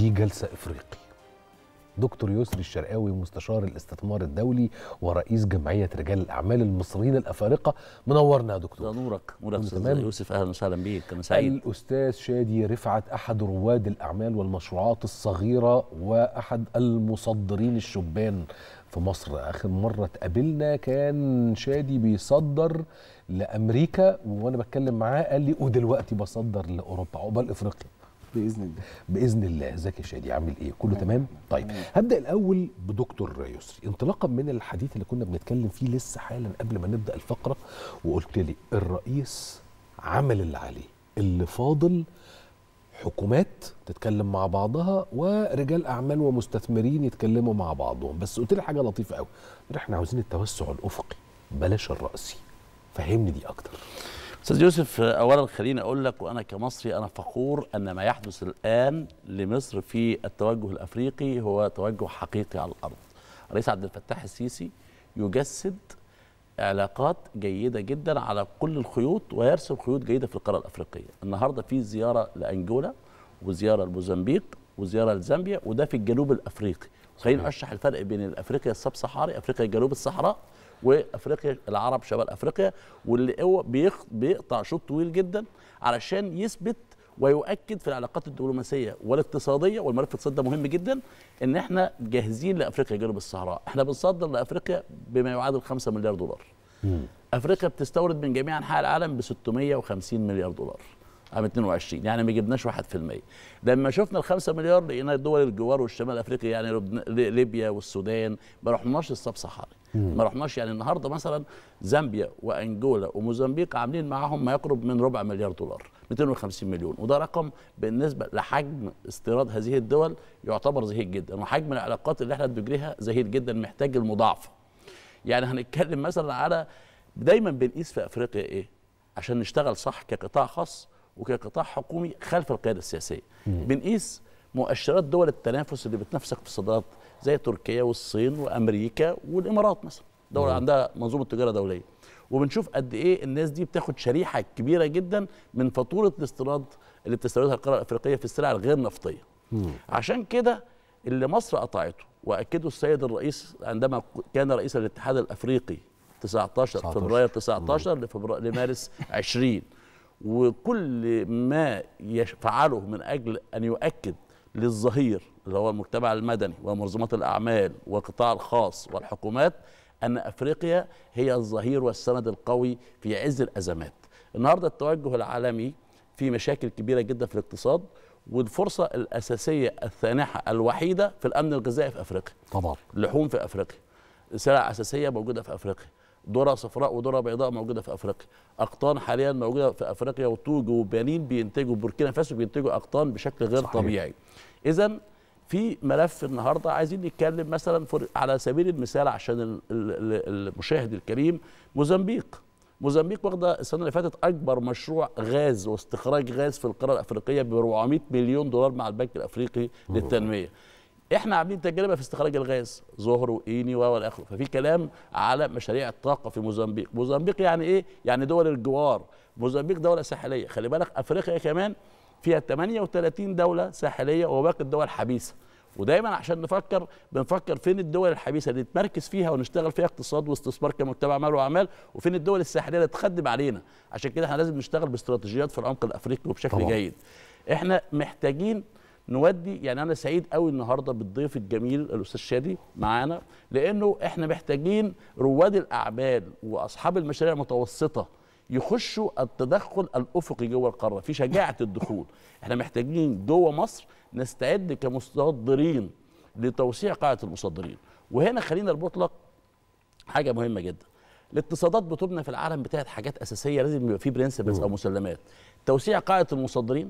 دي جلسه افريقي دكتور يسري الشرقاوي مستشار الاستثمار الدولي ورئيس جمعيه رجال الاعمال المصريين الافارقه منورنا يا ده دكتور نورك نورك كله استاذ تمام؟ يوسف اهلا وسهلا بيك انا سعيد الاستاذ شادي رفعت احد رواد الاعمال والمشروعات الصغيره واحد المصدرين الشبان في مصر اخر مره اتقابلنا كان شادي بيصدر لامريكا وانا بتكلم معاه قال لي ودلوقتي بصدر لاوروبا عقبال افريقيا باذن الله باذن الله ازيك يا شادي عامل ايه كله تمام طيب هبدا الاول بدكتور يسري انطلاقا من الحديث اللي كنا بنتكلم فيه لسه حالا قبل ما نبدا الفقره وقلت لي الرئيس عمل اللي عليه اللي فاضل حكومات تتكلم مع بعضها ورجال اعمال ومستثمرين يتكلموا مع بعضهم بس قلت لي حاجه لطيفه قوي احنا عاوزين التوسع الافقي بلاش الراسي فهمني دي اكتر استاذ يوسف اولا خليني اقول لك وانا كمصري انا فخور ان ما يحدث الان لمصر في التوجه الافريقي هو توجه حقيقي على الارض الرئيس عبد الفتاح السيسي يجسد علاقات جيده جدا على كل الخيوط ويرسم خيوط جيده في القاره الافريقيه النهارده في زياره لانجولا وزياره لموزمبيق وزياره لزامبيا وده في الجنوب الافريقي خليني اشرح الفرق بين الافريقيا السب صحاري افريقيا جنوب الصحراء وافريقيا العرب شمال افريقيا واللي هو بيخ- بيقطع شوط طويل جدا علشان يثبت ويؤكد في العلاقات الدبلوماسيه والاقتصاديه والملف الاقتصادي ده مهم جدا ان احنا جاهزين لافريقيا جنوب الصحراء احنا بنصدر لافريقيا بما يعادل 5 مليار دولار افريقيا بتستورد من جميع انحاء العالم ب 650 مليار دولار عام 22 يعني ما جبناش 1% لما شفنا ال 5 مليار لقينا دول الجوار والشمال الافريقي يعني لبن- ل- ليبيا والسودان ما رحناش السب صحاري ما رحناش يعني النهارده مثلا زامبيا وانجولا وموزمبيق عاملين معاهم ما يقرب من ربع مليار دولار 250 مليون وده رقم بالنسبه لحجم استيراد هذه الدول يعتبر زهيد جدا وحجم العلاقات اللي احنا بنجريها زهيد جدا محتاج المضاعفه يعني هنتكلم مثلا على دايما بنقيس في افريقيا ايه عشان نشتغل صح كقطاع خاص وكقطاع حكومي خلف القياده السياسيه بنقيس مؤشرات دول التنافس اللي بتنافسك في الصادرات زي تركيا والصين وامريكا والامارات مثلا دول عندها منظومه تجاره دوليه وبنشوف قد ايه الناس دي بتاخد شريحه كبيره جدا من فاتوره الاستيراد اللي بتستوردها القاره الافريقيه في السلع الغير نفطيه عشان كده اللي مصر قطعته واكده السيد الرئيس عندما كان رئيس الاتحاد الافريقي 19 19. فبراير 19 لفبراير لمارس 20 وكل ما يفعله من اجل ان يؤكد للظهير اللي هو المجتمع المدني ومنظمات الاعمال والقطاع الخاص والحكومات ان افريقيا هي الظهير والسند القوي في عز الازمات. النهارده التوجه العالمي في مشاكل كبيره جدا في الاقتصاد والفرصه الاساسيه الثانحه الوحيده في الامن الغذائي في افريقيا. طبعا لحوم في افريقيا سلع اساسيه موجوده في افريقيا ذره صفراء وذره بيضاء موجوده في افريقيا اقطان حاليا موجوده في افريقيا وطوج وبنين بينتجوا بوركينا فاسو بينتجوا اقطان بشكل غير صحيح. صحيح. طبيعي اذا في ملف النهارده عايزين نتكلم مثلا فر- على سبيل المثال عشان ال- ال- ال- المشاهد الكريم موزمبيق موزمبيق واخده السنه اللي فاتت اكبر مشروع غاز واستخراج غاز في القاره الافريقيه ب 400 مليون دولار مع البنك الافريقي للتنميه احنا عاملين تجربه في استخراج الغاز ظهر وايني والى اخره ففي كلام على مشاريع الطاقه في موزمبيق موزمبيق يعني ايه يعني دول الجوار موزمبيق دوله ساحليه خلي بالك افريقيا كمان فيها 38 دوله ساحليه وباقي الدول حبيسه ودايما عشان نفكر بنفكر فين الدول الحبيسه اللي نتمركز فيها ونشتغل فيها اقتصاد واستثمار كمجتمع مال واعمال وفين الدول الساحليه اللي تخدم علينا عشان كده احنا لازم نشتغل باستراتيجيات في العمق الافريقي وبشكل طبعاً. جيد احنا محتاجين نودي يعني انا سعيد قوي النهارده بالضيف الجميل الاستاذ شادي معانا لانه احنا محتاجين رواد الاعمال واصحاب المشاريع المتوسطه يخشوا التدخل الافقي جوه القاره في شجاعه الدخول احنا محتاجين جوه مصر نستعد كمصدرين لتوسيع قاعده المصدرين وهنا خلينا نربط لك حاجه مهمه جدا الاقتصادات بتبنى في العالم بتاعت حاجات اساسيه لازم يبقى في برنسبلز او مسلمات توسيع قاعده المصدرين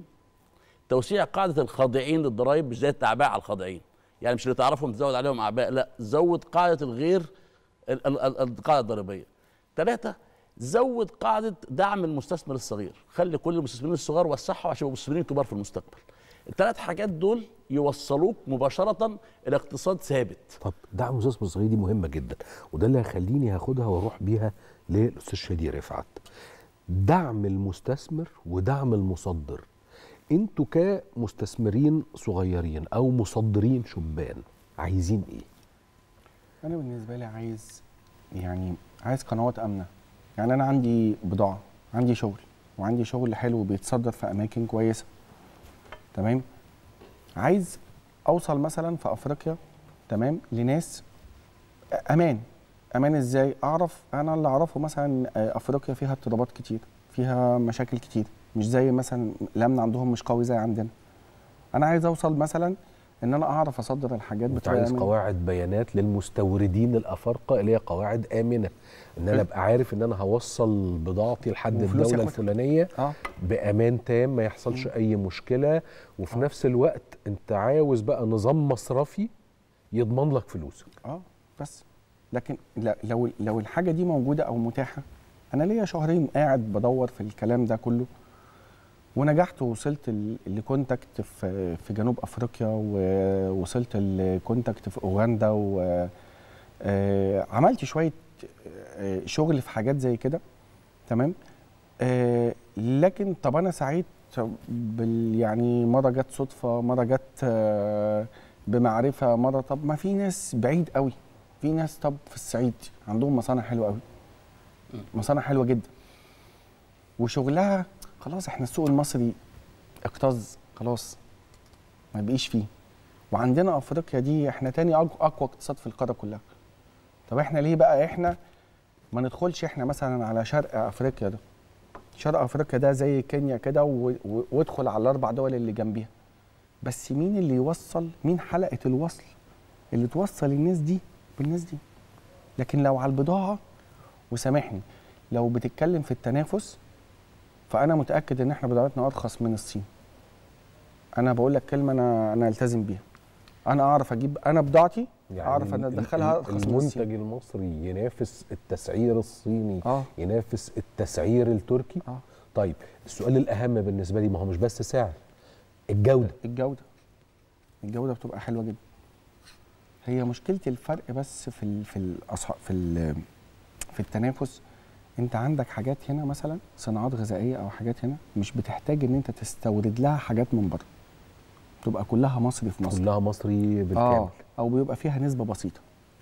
توسيع قاعده الخاضعين للضرائب مش زي التعبئه على الخاضعين يعني مش اللي تعرفهم تزود عليهم اعباء لا زود قاعده الغير ال- ال- ال- القاعده الضريبيه ثلاثه زود قاعده دعم المستثمر الصغير خلي كل المستثمرين الصغار وسعهم عشان يبقوا مستثمرين كبار في المستقبل الثلاث حاجات دول يوصلوك مباشره الى اقتصاد ثابت طب دعم المستثمر الصغير دي مهمه جدا وده اللي هيخليني هاخدها واروح بيها للاستاذ شادي رفعت دعم المستثمر ودعم المصدر انتوا كمستثمرين صغيرين او مصدرين شبان عايزين ايه انا بالنسبه لي عايز يعني عايز قنوات امنه يعني انا عندي بضاعه عندي شغل وعندي شغل حلو بيتصدر في اماكن كويسه تمام عايز اوصل مثلا في افريقيا تمام لناس امان امان ازاي اعرف انا اللي اعرفه مثلا آه، افريقيا فيها اضطرابات كتير فيها مشاكل كتير مش زي مثلا الامن عندهم مش قوي زي عندنا انا عايز اوصل مثلا ان انا اعرف اصدر الحاجات انت بطريقه عايز آمنة. قواعد بيانات للمستوردين الافارقه اللي هي قواعد امنه ان انا ابقى عارف ان انا هوصل بضاعتي لحد وفلوسي الدوله أخدها. الفلانيه اه بامان تام ما يحصلش اي مشكله وفي آه. نفس الوقت انت عاوز بقى نظام مصرفي يضمن لك فلوسك اه بس لكن لا- لو لو الحاجه دي موجوده او متاحه انا ليا شهرين قاعد بدور في الكلام ده كله ونجحت ووصلت ل- لكونتاكت في في جنوب افريقيا ووصلت لكونتاكت في اوغندا وعملت شويه آه، شغل في حاجات زي كده تمام آه، لكن طب انا سعيد بال يعني مره جت صدفه مره جت آه، بمعرفه مره طب ما في ناس بعيد قوي في ناس طب في الصعيد عندهم مصانع حلوه قوي مصانع حلوه جدا وشغلها خلاص احنا السوق المصري اكتظ خلاص ما بقيش فيه وعندنا افريقيا دي احنا تاني أق- اقوى اقتصاد في القاره كلها طب احنا ليه بقى احنا ما ندخلش احنا مثلا على شرق افريقيا ده شرق افريقيا ده زي كينيا كده و- و- وادخل على الاربع دول اللي جنبيها بس مين اللي يوصل مين حلقه الوصل اللي توصل الناس دي بالناس دي لكن لو على البضاعه وسامحني لو بتتكلم في التنافس فانا متاكد ان احنا بضاعتنا ارخص من الصين انا بقول لك كلمه انا انا التزم بيها انا اعرف اجيب انا بضاعتي اعرف ان ال- ادخلها ال- ارخص من المنتج الصين المصري ينافس التسعير الصيني اه ينافس التسعير التركي اه طيب السؤال الاهم بالنسبه لي ما هو مش بس سعر الجوده الجوده الجوده بتبقى حلوه جدا هي مشكله الفرق بس في ال في الأصح... في ال في التنافس انت عندك حاجات هنا مثلا صناعات غذائيه او حاجات هنا مش بتحتاج ان انت تستورد لها حاجات من بره تبقى كلها مصري في مصر كلها مصري بالكامل اه او بيبقى فيها نسبه بسيطه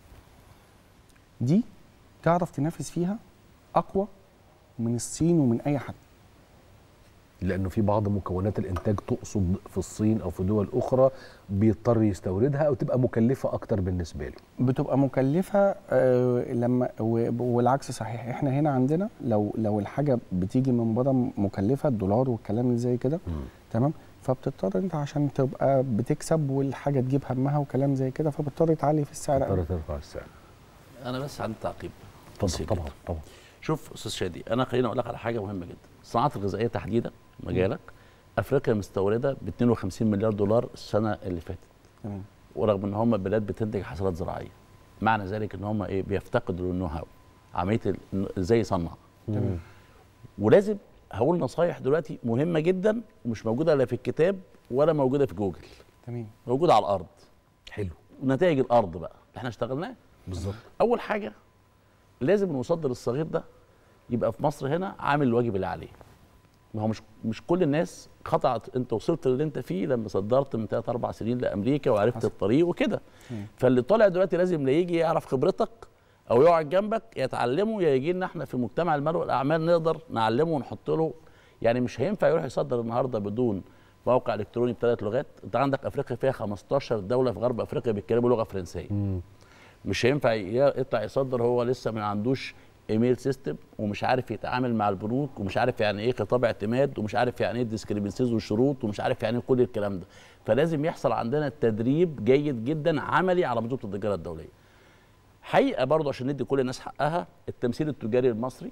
دي تعرف تنافس فيها اقوى من الصين ومن اي حد لانه في بعض مكونات الانتاج تقصد في الصين او في دول اخرى بيضطر يستوردها او تبقى مكلفه اكتر بالنسبه له بتبقى مكلفه آه لما و- والعكس صحيح احنا هنا عندنا لو لو الحاجه بتيجي من بره مكلفه الدولار والكلام اللي زي كده تمام فبتضطر انت عشان تبقى بتكسب والحاجه تجيب همها وكلام زي كده فبتضطر تعلي في السعر تضطر قوي. ترفع السعر انا بس عندي تعقيب اتفضل بسيط طبعا جداً. طبعا شوف استاذ شادي انا خليني اقول لك على حاجه مهمه جدا الصناعات الغذائيه تحديدا مجالك افريقيا مستورده ب 52 مليار دولار السنه اللي فاتت تمام ورغم ان هم بلاد بتنتج حصلات زراعيه معنى ذلك ان هم ايه بيفتقدوا النو هاو عمليه ال- ازاي يصنع تمام ولازم هقول نصايح دلوقتي مهمه جدا ومش موجوده لا في الكتاب ولا موجوده في جوجل تمام موجوده على الارض حلو ونتائج الارض بقى اللي احنا اشتغلناه بالظبط اول حاجه لازم المصدر الصغير ده يبقى في مصر هنا عامل الواجب اللي عليه ما هو مش مش كل الناس خطأت انت وصلت للي انت فيه لما صدرت من 3 4 سنين لامريكا وعرفت حصل. الطريق وكده مم. فاللي طالع دلوقتي لازم لا يجي يعرف خبرتك او يقعد جنبك يتعلمه يا يجي لنا احنا في مجتمع المال والاعمال نقدر نعلمه ونحط له يعني مش هينفع يروح يصدر النهارده بدون موقع الكتروني بثلاث لغات انت عندك افريقيا فيها 15 دوله في غرب افريقيا بيتكلموا لغه فرنسيه مم. مش هينفع ي- يطلع يصدر هو لسه ما عندوش ايميل سيستم ومش عارف يتعامل مع البنوك ومش عارف يعني ايه خطاب اعتماد ومش عارف يعني ايه ديسكريبنسيز والشروط ومش عارف يعني ايه كل الكلام ده فلازم يحصل عندنا تدريب جيد جدا عملي على منظومه التجاره الدوليه حقيقه برضه عشان ندي كل الناس حقها التمثيل التجاري المصري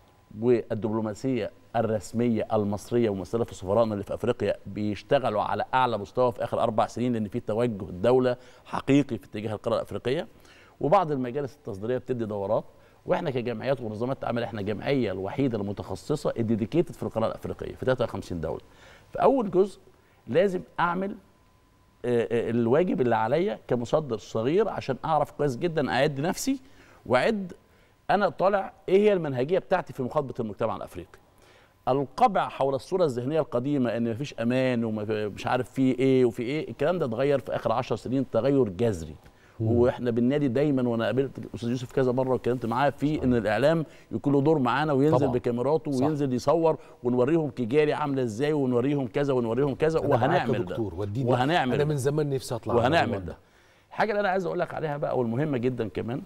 والدبلوماسيه الرسميه المصريه وممثله في سفرائنا اللي في افريقيا بيشتغلوا على اعلى مستوى في اخر اربع سنين لان في توجه الدوله حقيقي في اتجاه القاره الافريقيه وبعض المجالس التصديريه بتدي دورات واحنا كجمعيات ومنظمات عمل احنا الجمعيه الوحيده المتخصصه الديديكيتد في القاره الافريقيه في 53 دوله فاول جزء لازم اعمل آه، آه، الواجب اللي عليا كمصدر صغير عشان اعرف كويس جدا اعد نفسي واعد انا طالع ايه هي المنهجيه بتاعتي في مخاطبه المجتمع الافريقي القبع حول الصوره الذهنيه القديمه ان مفيش امان ومش عارف في ايه وفي ايه الكلام ده اتغير في اخر 10 سنين تغير جذري واحنا بالنادي دايما وانا قابلت الاستاذ يوسف كذا مره واتكلمت معاه في ان الاعلام يكون له دور معانا وينزل طبعاً. بكاميراته صح. وينزل يصور ونوريهم كيجاري عامله ازاي ونوريهم كذا ونوريهم كذا أنا معاك يا وهنعمل ده دكتور وديني وهنعمل انا ده. من زمان نفسي اطلع على وهنعمل الموضوع ده الحاجه اللي انا عايز اقول لك عليها بقى والمهمه جدا كمان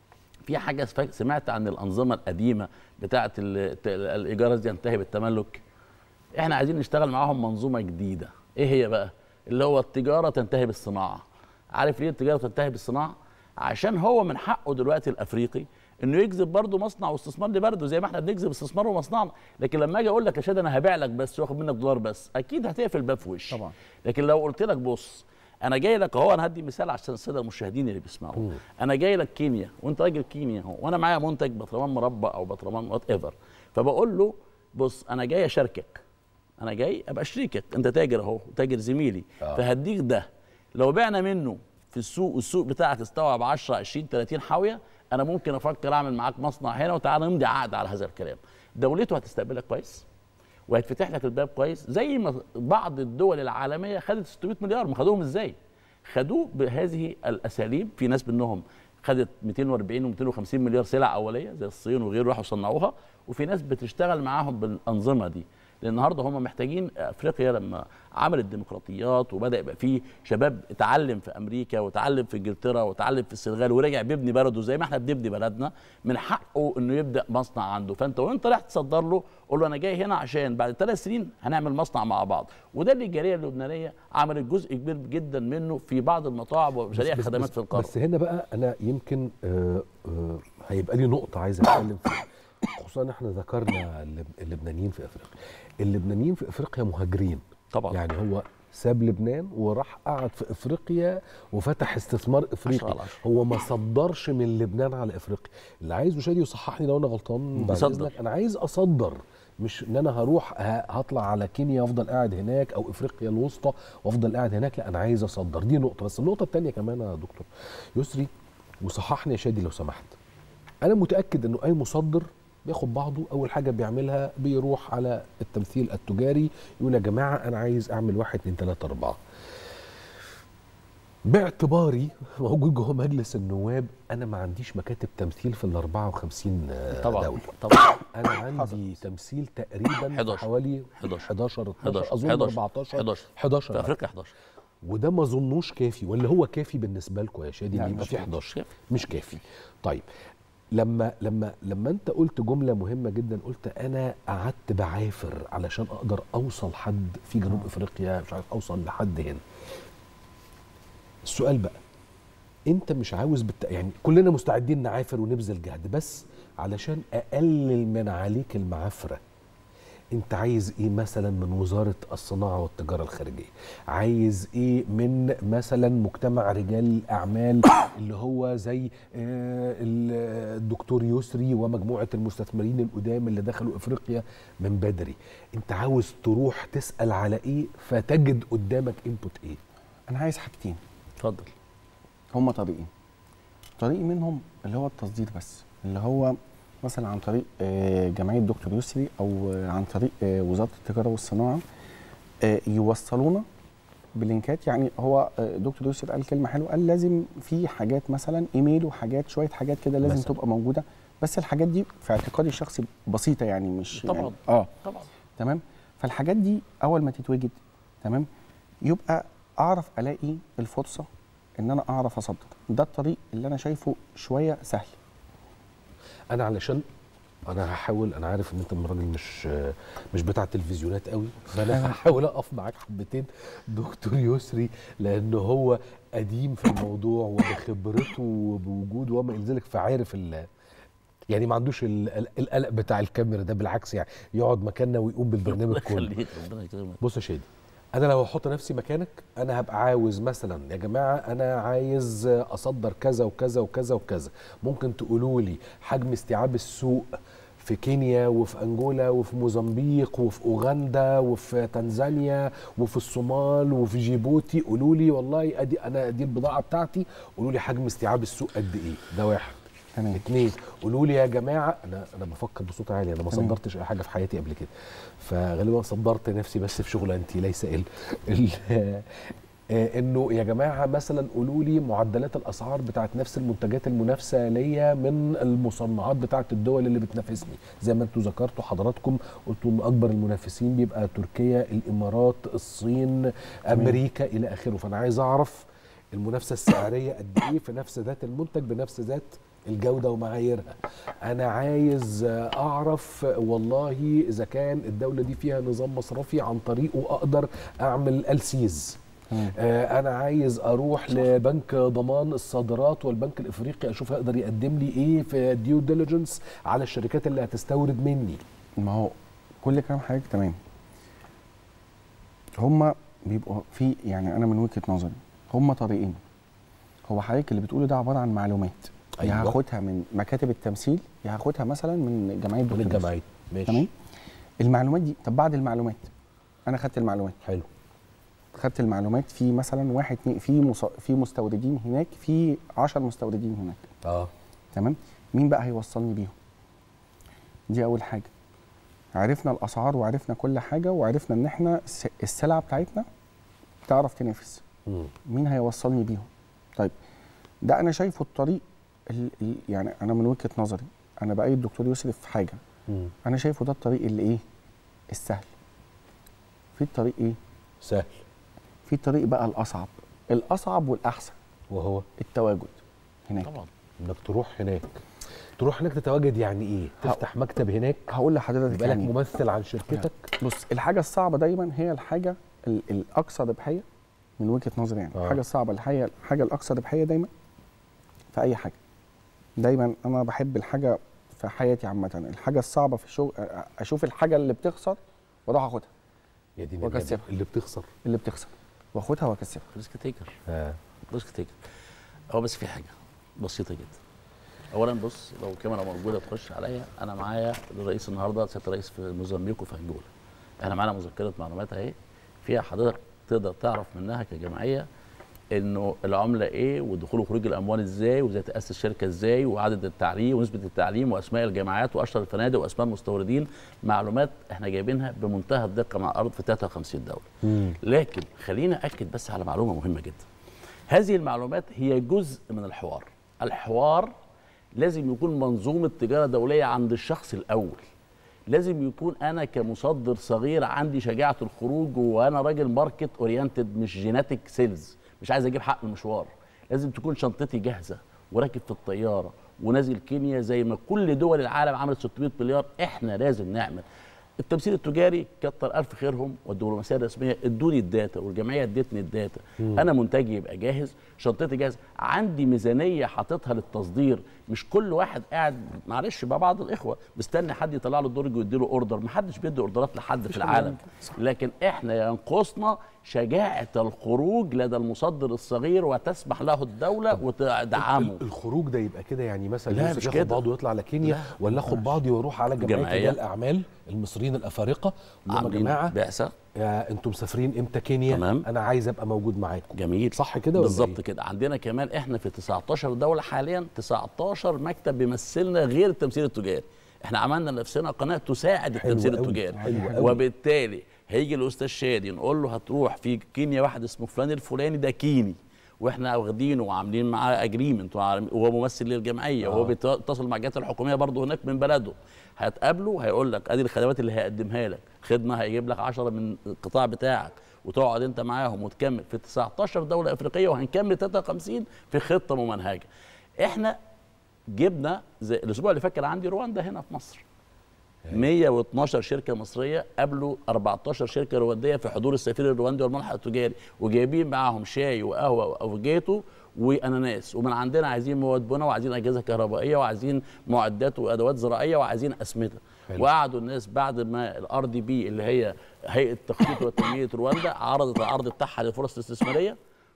في حاجه سف- سمعت عن الانظمه القديمه بتاعه ال- الت- الايجار دي ينتهي بالتملك احنا عايزين نشتغل معاهم منظومه جديده ايه هي بقى اللي هو التجاره تنتهي بالصناعه عارف ليه التجاره تنتهي بالصناعه عشان هو من حقه دلوقتي الافريقي انه يجذب برضه مصنع واستثمار لبرده زي ما احنا بنجذب استثمار ومصنعنا لكن لما اجي اقول لك يا شاد انا هبيع لك بس واخد منك دولار بس اكيد هتقفل الباب في وشي طبعا. لكن لو قلت لك بص انا جاي لك اهو انا هدي مثال عشان الساده المشاهدين اللي بيسمعوا انا جاي لك كينيا وانت راجل كينيا اهو وانا معايا منتج بطرمان مربى او بطرمان وات ايفر فبقول له بص انا جاي اشاركك انا جاي ابقى شريكك انت تاجر اهو تاجر زميلي آه. فهديك ده لو بعنا منه في السوق والسوق بتاعك استوعب 10 20 30 حاويه انا ممكن افكر اعمل معاك مصنع هنا وتعالى نمضي عقد على هذا الكلام دولته هتستقبلك كويس وهيتفتح لك الباب كويس زي ما بعض الدول العالميه خدت 600 مليار ما خدوهم ازاي خدوه بهذه الاساليب في ناس منهم خدت 240 و250 مليار سلع اوليه زي الصين وغيره راحوا صنعوها وفي ناس بتشتغل معاهم بالانظمه دي لان النهارده هم محتاجين افريقيا لما عملت ديمقراطيات وبدا يبقى فيه شباب اتعلم في امريكا وتعلم في انجلترا وتعلم في السنغال ورجع بيبني بلده زي ما احنا بنبني بلدنا من حقه انه يبدا مصنع عنده فانت وانت رايح تصدر له قول له انا جاي هنا عشان بعد ثلاث سنين هنعمل مصنع مع بعض وده اللي الجاليه اللبنانيه عملت جزء كبير جدا منه في بعض المطاعم ومشاريع بس- خدمات بس- في القاره بس هنا بقى انا يمكن آه آه هيبقى لي نقطه عايز اتكلم فيها خصوصا احنا ذكرنا اللب- اللبنانيين في افريقيا اللبنانيين في افريقيا مهاجرين طبعا يعني هو ساب لبنان وراح قعد في افريقيا وفتح استثمار عشرة افريقي على عشرة. هو ما صدرش من لبنان على افريقيا اللي عايزه شادي يصححني لو انا غلطان بعد يصدر. اذنك انا عايز اصدر مش ان انا هروح ه- هطلع على كينيا وافضل قاعد هناك او افريقيا الوسطى وافضل قاعد هناك لا انا عايز اصدر دي نقطه بس النقطه الثانيه كمان يا دكتور يسري وصححني يا شادي لو سمحت انا متاكد انه اي مصدر بياخد بعضه اول حاجه بيعملها بيروح على التمثيل التجاري يقول يا جماعه انا عايز اعمل واحد اتنين تلاته اربعه باعتباري موجود جوه مجلس النواب انا ما عنديش مكاتب تمثيل في ال 54 طبعا دوله طبعا انا عندي تمثيل تقريبا 11. حوالي 11. 11 12 11 اظن 11 14 11 11 في افريقيا 11 وده ما اظنوش كافي ولا هو كافي بالنسبه لكم يا شادي لا، ان يبقى مش في كافي. 11 مش كافي طيب لما لما لما انت قلت جمله مهمه جدا قلت انا قعدت بعافر علشان اقدر اوصل حد في جنوب افريقيا مش عارف اوصل لحد هنا السؤال بقى انت مش عاوز بت... يعني كلنا مستعدين نعافر ونبذل جهد بس علشان اقلل من عليك المعافره انت عايز ايه مثلا من وزاره الصناعه والتجاره الخارجيه عايز ايه من مثلا مجتمع رجال الاعمال اللي هو زي آه، ال- الدكتور يسري ومجموعه المستثمرين القدام اللي دخلوا افريقيا من بدري انت عاوز تروح تسال على ايه فتجد قدامك انبوت ايه انا عايز حاجتين اتفضل هما طريقين طريق منهم اللي هو التصدير بس اللي هو مثلا عن طريق آه، جمعيه دكتور يسري او آه، عن طريق آه، وزاره التجاره والصناعه آه، يوصلونا بلينكات يعني هو آه، دكتور يسري قال كلمه حلوه قال لازم في حاجات مثلا ايميل وحاجات شويه حاجات كده لازم مثلاً. تبقى موجوده بس الحاجات دي في اعتقادي الشخصي بسيطه يعني مش طبعاً. يعني اه طبعا تمام فالحاجات دي اول ما تتوجد تمام يبقى اعرف الاقي الفرصه ان انا اعرف اصدر ده الطريق اللي انا شايفه شويه سهل انا علشان انا هحاول انا عارف ان انت من راجل مش مش بتاع تلفزيونات قوي فانا هحاول اقف معاك حبتين دكتور يسري لان هو قديم في الموضوع وبخبرته وبوجوده وما الى ذلك فعارف ال يعني ما عندوش ال- ال- القلق بتاع الكاميرا ده بالعكس يعني يقعد مكاننا ويقوم بالبرنامج كله خليك ربنا يكرمك بص يا شادي انا لو احط نفسي مكانك انا هبقى عاوز مثلا يا جماعه انا عايز اصدر كذا وكذا وكذا وكذا ممكن تقولوا لي حجم استيعاب السوق في كينيا وفي انجولا وفي موزمبيق وفي اوغندا وفي تنزانيا وفي الصومال وفي جيبوتي قولوا لي والله ادي انا دي البضاعه بتاعتي قولوا لي حجم استيعاب السوق قد ايه ده واحد تمام. اتنين قولوا لي يا جماعه انا انا بفكر بصوت عالي انا ما تمام. صدرتش اي حاجه في حياتي قبل كده فغالبا صدرت نفسي بس في شغلانتي ليس ال, ال آه، انه يا جماعه مثلا قولوا لي معدلات الاسعار بتاعت نفس المنتجات المنافسه ليا من المصنعات بتاعت الدول اللي بتنافسني زي ما انتوا ذكرتوا حضراتكم قلتوا ان اكبر المنافسين بيبقى تركيا الامارات الصين امريكا الى اخره فانا عايز اعرف المنافسه السعريه قد ايه في نفس ذات المنتج بنفس ذات الجوده ومعاييرها انا عايز اعرف والله اذا كان الدوله دي فيها نظام مصرفي عن طريقه اقدر اعمل السيز آه، انا عايز اروح لبنك ضمان الصادرات والبنك الافريقي اشوف يقدر يقدم لي ايه في ديو ديليجنس على الشركات اللي هتستورد مني ما هو كل كلام حضرتك تمام هما بيبقوا في يعني انا من وجهه نظري هما طريقين هو حضرتك اللي بتقوله ده عباره عن معلومات أيوة. يا هاخدها من مكاتب التمثيل يا هاخدها مثلا من جمعيه من دكتور يوسف. الجمعيه ماشي تمام المعلومات دي طب بعد المعلومات انا خدت المعلومات حلو خدت المعلومات في مثلا واحد اتنين في مص... في مستوردين هناك في 10 مستوردين هناك اه تمام مين بقى هيوصلني بيهم دي اول حاجه عرفنا الاسعار وعرفنا كل حاجه وعرفنا ان احنا الس- السلعه بتاعتنا تعرف تنافس مم. مين هيوصلني بيهم طيب ده انا شايفه الطريق ال... ال... يعني انا من وجهه نظري انا بأيد الدكتور يوسف في حاجه مم. انا شايفه ده الطريق اللي ايه السهل في الطريق ايه سهل في الطريق بقى الاصعب الاصعب والاحسن وهو التواجد هناك طبعا انك تروح هناك تروح هناك تتواجد يعني ايه تفتح مكتب هناك هقول لحضرتك يبقى لك يعني ممثل عن شركتك بص الحاجه الصعبه دايما هي الحاجه ال- الاكثر ربحيه من وجهه نظري يعني آه. الحاجه الصعبه الحاجه الحاجه الاكثر ربحيه دايما في اي حاجه دايما انا بحب الحاجه في حياتي عامه الحاجه الصعبه في الشغل أ- اشوف الحاجه اللي بتخسر واروح اخدها يا دين وكسبها. النبي، اللي بتخسر اللي بتخسر واخدها واكسبها ريسك تيكر آه. ريسك تيكر هو بس في حاجه بسيطه جدا اولا بص لو الكاميرا موجوده تخش عليا انا معايا الرئيس النهارده سياده الرئيس في موزمبيق وفي انجولا احنا معانا مذكره معلومات اهي فيها حضرتك تقدر تعرف منها كجمعيه انه العمله ايه ودخول وخروج الاموال ازاي وازاي تاسس شركه ازاي وعدد التعليم ونسبه التعليم واسماء الجامعات واشهر الفنادق واسماء المستوردين معلومات احنا جايبينها بمنتهى الدقه مع الارض في 53 دوله مم. لكن خلينا اكد بس على معلومه مهمه جدا هذه المعلومات هي جزء من الحوار الحوار لازم يكون منظومه تجاره دوليه عند الشخص الاول لازم يكون انا كمصدر صغير عندي شجاعه الخروج وانا راجل ماركت اورينتد مش جيناتيك سيلز مش عايز اجيب حق المشوار لازم تكون شنطتي جاهزه وراكب في الطياره ونازل كينيا زي ما كل دول العالم عملت 600 مليار احنا لازم نعمل التمثيل التجاري كتر الف خيرهم والدبلوماسيه الرسميه ادوني الداتا والجمعيه ادتني الداتا انا منتجي يبقى جاهز شنطتي جاهزه عندي ميزانيه حاططها للتصدير مش كل واحد قاعد معلش بقى بعض الاخوه مستني حد يطلع له الدرج ويديله اوردر ما حدش بيدي اوردرات لحد في العالم لكن احنا ينقصنا شجاعه الخروج لدى المصدر الصغير وتسمح له الدوله وتدعمه ال- الخروج ده يبقى كده يعني مثلا لا، يوسف مش ياخد كده. بعضه ويطلع على كينيا ولا اخد بعضي واروح على جمعيه جمعية. رجال الاعمال المصريين الافارقه اللي هم يا عاملين جماعه بعثه يا انتم مسافرين امتى كينيا تمام. انا عايز ابقى موجود معاكم جميل صح كده ولا بالظبط إيه؟ كده عندنا كمان احنا في 19 دوله حاليا 19 مكتب بيمثلنا غير التمثيل التجاري احنا عملنا لنفسنا قناه تساعد حلو التمثيل أوي، التجاري حلو أوي. وبالتالي هيجي الاستاذ شادي نقول له هتروح في كينيا واحد اسمه فلان الفلاني ده كيني واحنا واخدينه وعاملين معاه اجريمنت وهو ممثل للجمعيه وهو آه. بيتصل مع الجهات الحكوميه برضه هناك من بلده هتقابله هيقول لك ادي الخدمات اللي هيقدمها لك خدمه هيجيب لك 10 من القطاع بتاعك وتقعد انت معاهم وتكمل في 19 دوله افريقيه وهنكمل 53 في خطه ممنهجه احنا جبنا زي الاسبوع اللي فات كان عندي رواندا هنا في مصر 112 شركه مصريه قابلوا 14 شركه روانديه في حضور السفير الرواندي والملحق التجاري وجايبين معاهم شاي وقهوه وافوكاتو واناناس ومن عندنا عايزين مواد بنا وعايزين اجهزه كهربائيه وعايزين معدات وادوات زراعيه وعايزين اسمده حلو. وقعدوا الناس بعد ما الار دي بي اللي هي هيئه تخطيط وتنميه رواندا عرضت العرض بتاعها للفرص الاستثماريه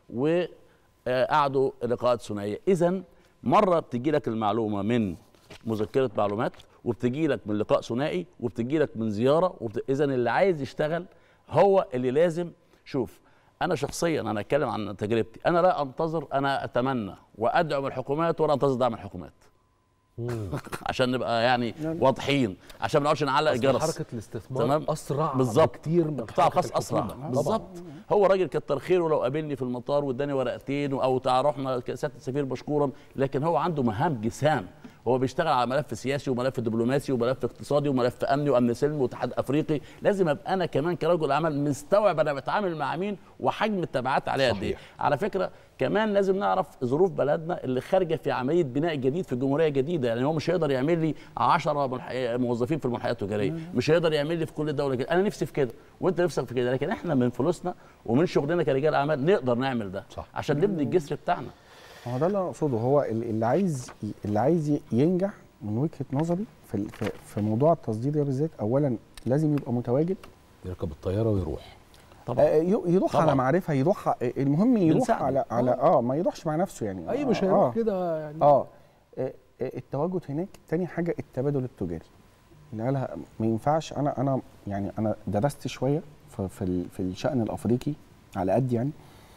وقعدوا لقاءات ثنائيه اذا مره بتجي لك المعلومه من مذكره معلومات وبتجي لك من لقاء ثنائي وبتجي لك من زياره وبت... اذا اللي عايز يشتغل هو اللي لازم شوف انا شخصيا انا اتكلم عن تجربتي انا لا انتظر انا اتمنى وادعم الحكومات ولا انتظر دعم الحكومات عشان نبقى يعني واضحين عشان ما نقعدش نعلق أصل جرس حركه الاستثمار تمام اسرع بالظبط كتير من القطاع حركة الخاص اسرع الحكومة. طبعاً. بالظبط هو راجل كتر خيره لو قابلني في المطار واداني ورقتين او تعال رحنا سياده السفير مشكورا لكن هو عنده مهام جسام هو بيشتغل على ملف سياسي وملف دبلوماسي وملف اقتصادي وملف امني وامن سلمي واتحاد افريقي لازم ابقى انا كمان كرجل اعمال مستوعب انا بتعامل مع مين وحجم التبعات عليها قد ايه صحيح. على فكره كمان لازم نعرف ظروف بلدنا اللي خارجه في عمليه بناء جديد في جمهوريه جديده يعني هو مش هيقدر يعمل لي 10 ملح- موظفين في الملحقات التجاريه مش هيقدر يعمل لي في كل دوله كده انا نفسي في كده وانت نفسك في كده لكن احنا من فلوسنا ومن شغلنا كرجال اعمال نقدر نعمل ده صح. عشان نبني الجسر بتاعنا هو ده اللي انا اقصده هو ال- اللي عايز اللي عايز ينجح من وجهه نظري في ال- في- في موضوع التصدير ده بالذات اولا لازم يبقى متواجد يركب الطياره ويروح طبعا آه، ي- يروح طبعاً. على معرفه يروح آه، المهم يروح بنساعده. على على اه ما يروحش مع نفسه يعني اي آه، مش آه. هيروح كده يعني اه آه، آه، التواجد هناك تاني حاجه التبادل التجاري اللي قالها ما ينفعش انا انا يعني انا درست شويه في في, ال- في الشان الافريقي على قد يعني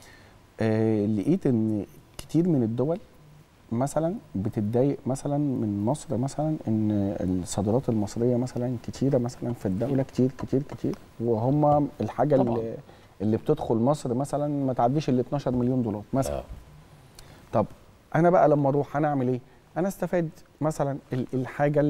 آه لقيت ان كتير من الدول مثلا بتتضايق مثلا من مصر مثلا ان الصادرات المصريه مثلا كتيره مثلا في الدوله كتير كتير كتير وهم الحاجه طبعاً. اللي, اللي بتدخل مصر مثلا ما تعديش ال 12 مليون دولار مثلا آه. طب انا بقى لما اروح انا اعمل ايه انا استفاد مثلا ال- الحاجه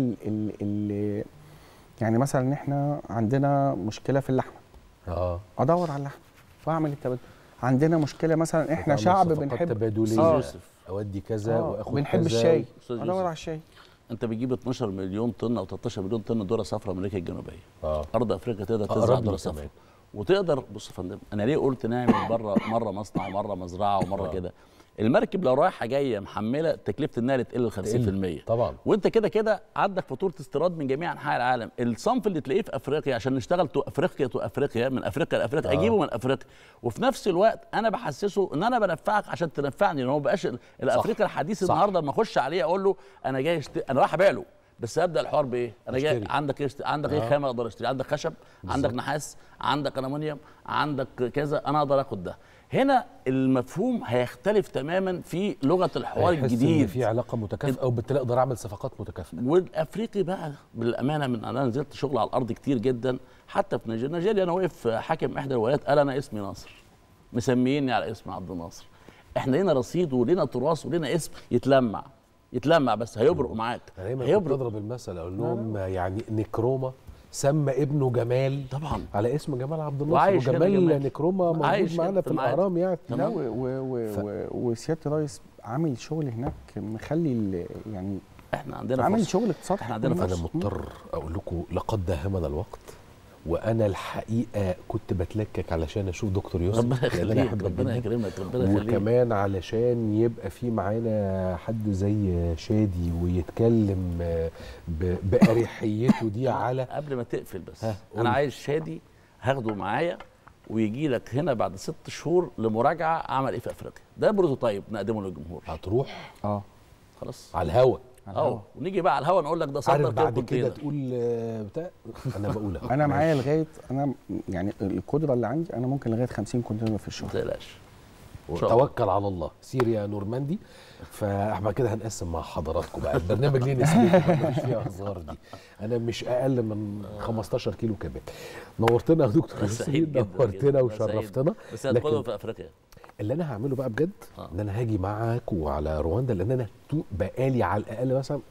اللي يعني مثلا ان احنا عندنا مشكله في اللحمه اه ادور على اللحمه واعمل التبادل عندنا مشكله مثلا احنا وتعمل شعب صفقات بنحب تبادليه آه. يوسف اودي كذا آه، واخد بنحب كذا الشاي أستاذ ادور يوسف. على الشاي انت بتجيب 12 مليون طن او 13 مليون طن ذره صفراء من امريكا الجنوبيه اه ارض افريقيا تقدر أقرب تزرع لي ذره كمان. صفراء وتقدر بص يا فندم انا ليه قلت نعمل بره مره مصنع ومره مزرعه ومره آه. كده المركب لو رايحه جايه محمله تكلفه النقل تقل ل 50% طبعا وانت كده كده عندك فاتوره استيراد من جميع انحاء العالم الصنف اللي تلاقيه في افريقيا عشان نشتغل تو افريقيا تو افريقيا من افريقيا لافريقيا آه. اجيبه من افريقيا وفي نفس الوقت انا بحسسه ان انا بنفعك عشان تنفعني لان هو ما بقاش ال- الافريقيا الحديث صح. النهارده لما اخش عليه اقول له انا جاي اشتري انا رايح ابيع له بس ابدا الحوار بايه؟ انا جاي اشتري. عندك ايه اشت- عندك ايه آه. خامه اقدر اشتري عندك خشب عندك نحاس عندك المونيوم عندك كذا انا اقدر اخد ده هنا المفهوم هيختلف تماما في لغه الحوار هيحس إن الجديد في علاقه متكافئه وبالتالي اقدر اعمل صفقات متكافئه والافريقي بقى بالامانه من انا نزلت شغل على الارض كتير جدا حتى في نيجيريا نيجيريا انا واقف حاكم احدى الولايات قال انا اسمي ناصر مسميني على اسم عبد الناصر احنا لينا رصيد ولينا تراث ولينا اسم يتلمع يتلمع بس هيبرق معاك انا دايما كنت هيبرق بضرب المثل اقول لهم يعني نكروما سمى ابنه جمال طبعا على اسم جمال عبد الناصر وعايش هنا وجمال جمال. نكروما موجود عايش معانا هنا في في المعادي. الاهرام يعني لا تمام. و- و- و- ف- و- وسياده الرئيس عامل شغل هناك مخلي ال- يعني احنا عندنا عامل فرصة. شغل اقتصادي احنا عندنا كويس. انا فرصة. مضطر اقول لكم لقد داهمنا الوقت وانا الحقيقه كنت بتلكك علشان اشوف دكتور يوسف ربنا لأن أنا يخليك أحبك ربنا جداً. يكرمك ربنا يخليك وكمان علشان يبقى في معانا حد زي شادي ويتكلم ب- بأريحيته دي على قبل ما تقفل بس ها، قول. انا عايز شادي هاخده معايا ويجي لك هنا بعد ست شهور لمراجعه عمل ايه في افريقيا ده بروتوتايب نقدمه للجمهور هتروح اه خلاص على الهوا اه ونيجي بقى على الهوا نقول لك ده صدر عارف كده بعد كده كونتينر تقول آه، بتاع انا بقول أهو. انا معايا ماشي. لغايه انا يعني القدره اللي عندي انا ممكن لغايه 50 كونتينر في ما الشهر تقلقش إن شاء الله. توكل على الله سيريا نورماندي فاحنا كده هنقسم مع حضراتكم بقى البرنامج ليه نسبته مش فيها هزار دي انا مش اقل من 15 كيلو كمان نورتنا يا دكتور أنا سعيد ياسين جداً نورتنا جداً. أنا وشرفتنا بس هتاخدهم لكن في افريقيا اللي انا هعمله بقى بجد آه. ان انا هاجي معاك وعلى رواندا لان انا تو- بقالي على الاقل مثلا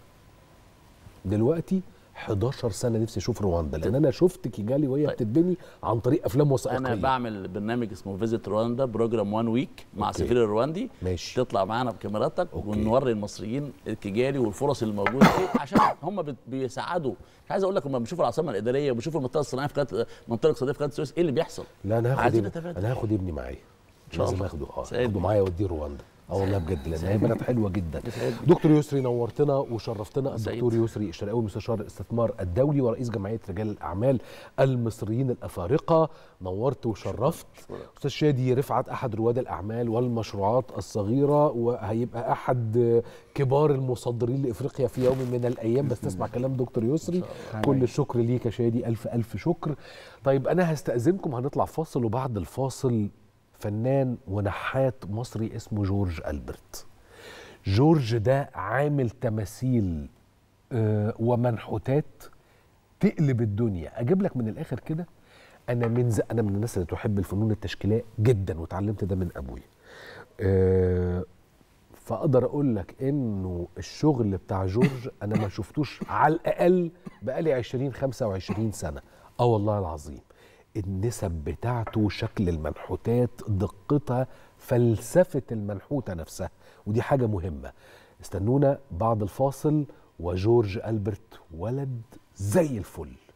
دلوقتي 11 سنه نفسي اشوف رواندا لان انا شفت كيجالي وهي طيب. بتتبني عن طريق افلام وثائقيه انا بعمل برنامج اسمه فيزيت رواندا بروجرام وان ويك مع أوكي. السفير الرواندي ماشي تطلع معانا بكاميراتك أوكي. ونوري المصريين التجاري والفرص اللي موجوده فيه عشان هم بت- بيساعدوا مش عايز اقول لك هم بيشوفوا العاصمه الاداريه وبيشوفوا المنطقه الصناعيه في قناه المنطقه الاقتصاديه في قناه السويس ايه اللي بيحصل لا انا هاخد عايزين ابني نتفادى. انا هاخد ابني معايا شاء لازم الله. اخده اه سعيد. اخده معايا واوديه رواندا اه والله بجد لان هي بلد حلوه جدا سعيد. دكتور يسري نورتنا وشرفتنا سعيد. الدكتور يسري الشرقاوي مستشار الاستثمار الدولي ورئيس جمعيه رجال الاعمال المصريين الافارقه نورت وشرفت استاذ شادي رفعت احد رواد الاعمال والمشروعات الصغيره وهيبقى احد كبار المصدرين لافريقيا في يوم من الايام بس تسمع كلام دكتور يسري كل الشكر ليك يا شادي الف الف شكر طيب انا هستاذنكم هنطلع فاصل وبعد الفاصل فنان ونحات مصري اسمه جورج ألبرت جورج ده عامل تماثيل آه، ومنحوتات تقلب الدنيا اجيب لك من الاخر كده انا من ز... انا من الناس اللي تحب الفنون التشكيليه جدا واتعلمت ده من ابويا آه، فاقدر اقول لك انه الشغل بتاع جورج انا ما شفتوش على الاقل بقالي 20 25 سنه اه والله العظيم النسب بتاعته شكل المنحوتات دقتها فلسفه المنحوته نفسها ودي حاجه مهمه استنونا بعد الفاصل وجورج البرت ولد زي الفل